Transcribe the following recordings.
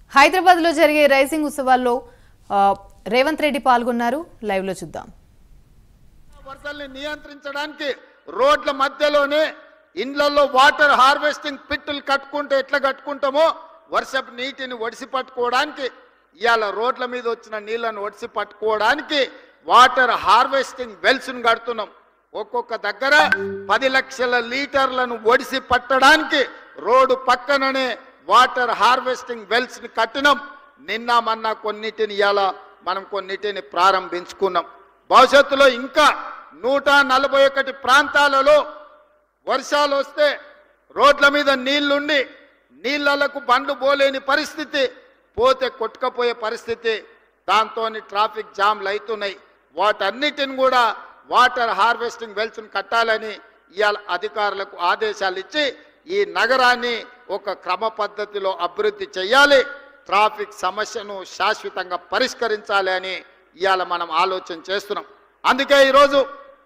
హైదరాబాద్ లో జరిగే రైజింగ్ ఉత్సవాల్లో ఆ, రేవంత్ రెడ్డి పాల్గొన్నారు లైవ్ లో చూద్దాం వరదల్ని నియంత్రించడానికి రోడ్ల మధ్యలోనే ఇండ్లలో వాటర్ హార్వెస్టింగ్ పిట్టులు కట్టుకుంటే ఎట్లా కట్టుకుంటామో వర్షపు నీటిని ఒడిసి పట్టుకోవడానికి ఇవాళ రోడ్ల మీద వచ్చిన నీళ్లను ఒడిసి పట్టుకోవడానికి వాటర్ హార్వెస్టింగ్ వెల్స్ను కడుతున్నాం ఒక్కొక్క దగ్గర పది లక్షల లీటర్లను ఒడిసి పట్టడానికి రోడ్డు పక్కననే వాటర్ హార్వెస్టింగ్ వెల్స్ ని కట్టినాం నిన్న మొన్న కొన్నిటిని ఇవాళ మనం కొన్నిటిని ప్రారంభించుకున్నాం భవిష్యత్తులో ఇంకా నూట నలభై ఒకటి ప్రాంతాలలో వర్షాలు వస్తే రోడ్ల మీద నీళ్లుండి నీళ్లకు బండ్లు పోలేని పరిస్థితి పోతే కొట్టుకపోయే పరిస్థితి దాంతో ట్రాఫిక్ జామ్లు అవుతున్నాయి వాటన్నిటిని కూడా వాటర్ హార్వెస్టింగ్ వెల్స్ని కట్టాలని ఇవాళ అధికారులకు ఆదేశాలు ఇచ్చి ఈ నగరాన్ని ఒక క్రమ పద్ధతిలో అభివృద్ధి చేయాలి ట్రాఫిక్ సమస్యను శాశ్వతంగా పరిష్కరించాలి అని ఇవాళ మనం ఆలోచన చేస్తున్నాం అందుకే ఈరోజు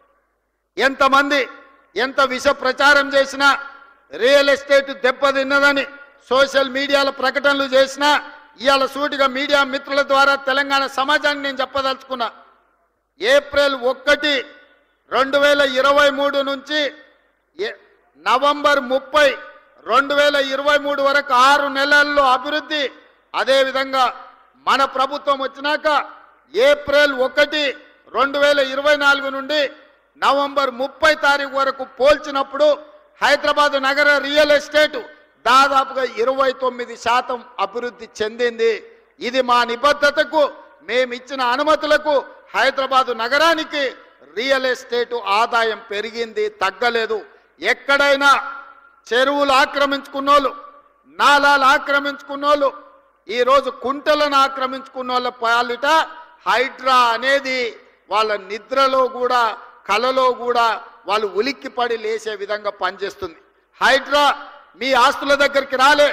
ఎంతమంది ఎంత విష ప్రచారం చేసినా రియల్ ఎస్టేట్ దెబ్బతిన్నదని సోషల్ మీడియాలో ప్రకటనలు చేసినా ఇవాళ సూటిగా మీడియా మిత్రుల ద్వారా తెలంగాణ సమాజాన్ని నేను చెప్పదలుచుకున్నా ఏప్రిల్ ఒకటి రెండు వేల ఇరవై మూడు నుంచి ఏ- నవంబర్ ముప్పై రెండు వేల ఇరవై మూడు వరకు ఆరు నెలల్లో అభివృద్ధి అదేవిధంగా మన ప్రభుత్వం వచ్చినాక ఏప్రిల్ ఒకటి రెండు వేల ఇరవై నాలుగు నుండి నవంబర్ ముప్పై తారీఖు వరకు పోల్చినప్పుడు హైదరాబాద్ నగర రియల్ ఎస్టేట్ దాదాపుగా ఇరవై తొమ్మిది శాతం అభివృద్ధి చెందింది ఇది మా నిబద్ధతకు మేమిచ్చిన అనుమతులకు హైదరాబాదు నగరానికి రియల్ ఎస్టేట్ ఆదాయం పెరిగింది తగ్గలేదు ఎక్కడైనా చెరువులు ఆక్రమించుకున్నోళ్ళు నాలాలు ఆక్రమించుకున్నోళ్ళు ఈరోజు కుంటలను ఆక్రమించుకున్న వాళ్ళ పాలిట హైడ్రా అనేది వాళ్ళ నిద్రలో కూడా కలలో కూడా వాళ్ళు ఉలిక్కిపడి లేచే విధంగా పనిచేస్తుంది హైడ్రా మీ ఆస్తుల దగ్గరికి రాలే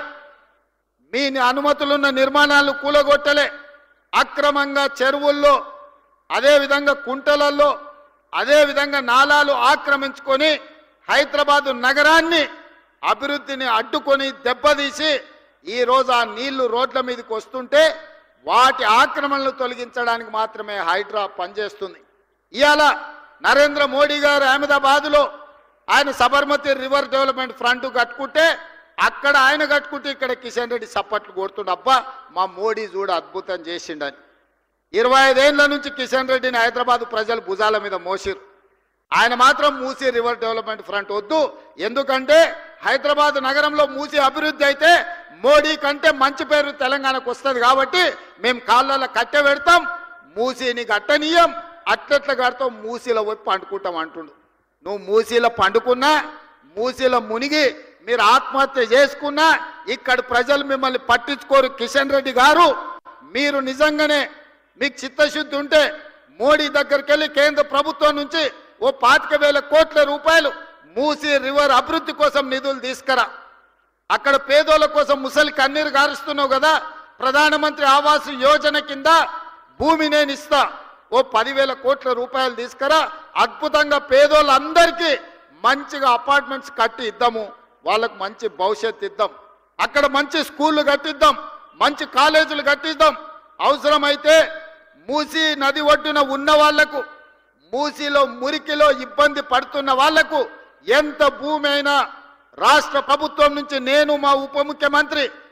మీ అనుమతులున్న నిర్మాణాలు కూలగొట్టలే అక్రమంగా చెరువుల్లో అదేవిధంగా కుంటలలో అదేవిధంగా నాలాలు ఆక్రమించుకొని హైదరాబాదు నగరాన్ని అభివృద్ధిని అడ్డుకొని దెబ్బతీసి ఈ రోజు ఆ నీళ్లు రోడ్ల మీదకి వస్తుంటే వాటి ఆక్రమణలు తొలగించడానికి మాత్రమే హైడ్రా పనిచేస్తుంది ఇవాళ నరేంద్ర మోడీ గారు అహ్మదాబాద్లో ఆయన సబర్మతి రివర్ డెవలప్మెంట్ ఫ్రంట్ కట్టుకుంటే అక్కడ ఆయన కట్టుకుంటే ఇక్కడ కిషన్ రెడ్డి సప్పట్లు కొడుతుండ అబ్బా మా మోడీ చూడ అద్భుతం చేసిండని ఇరవై ఐదేళ్ల నుంచి కిషన్ రెడ్డిని హైదరాబాద్ ప్రజలు భుజాల మీద మోసిరు ఆయన మాత్రం మూసి రివర్ డెవలప్మెంట్ ఫ్రంట్ వద్దు ఎందుకంటే హైదరాబాద్ నగరంలో మూసి అభివృద్ధి అయితే మోడీ కంటే మంచి పేరు తెలంగాణకు వస్తుంది కాబట్టి మేము కాళ్ళలో కట్టె పెడతాం మూసీని కట్టనీయం అట్లెట్ల కడతాం మూసీలో పోయి పండుకుంటాం అంటుండు నువ్వు మూసీలో పండుకున్నా మూసీలో మునిగి మీరు ఆత్మహత్య చేసుకున్నా ఇక్కడ ప్రజలు మిమ్మల్ని పట్టించుకోరు కిషన్ రెడ్డి గారు మీరు నిజంగానే మీకు చిత్తశుద్ధి ఉంటే మోడీ దగ్గరికి వెళ్ళి కేంద్ర ప్రభుత్వం నుంచి ఓ పాతిక వేల కోట్ల రూపాయలు మూసి రివర్ అభివృద్ధి కోసం నిధులు తీసుకురా అక్కడ పేదోళ్ళ కోసం ముసలి కన్నీరు గారుస్తున్నావు కదా ప్రధానమంత్రి ఆవాస్ యోజన కింద భూమి నేను ఇస్తా ఓ పదివేల కోట్ల రూపాయలు తీసుకురా అద్భుతంగా పేదోళ్ళందరికీ మంచిగా అపార్ట్మెంట్స్ కట్టి ఇద్దాము వాళ్ళకు మంచి భవిష్యత్తు ఇద్దాం అక్కడ మంచి స్కూళ్ళు కట్టిద్దాం మంచి కాలేజీలు కట్టిద్దాం అవసరమైతే మూసి నది ఒడ్డున ఉన్న వాళ్లకు మూసిలో మురికిలో ఇబ్బంది పడుతున్న వాళ్లకు ఎంత భూమి అయినా రాష్ట్ర ప్రభుత్వం నుంచి నేను మా ఉప ముఖ్యమంత్రి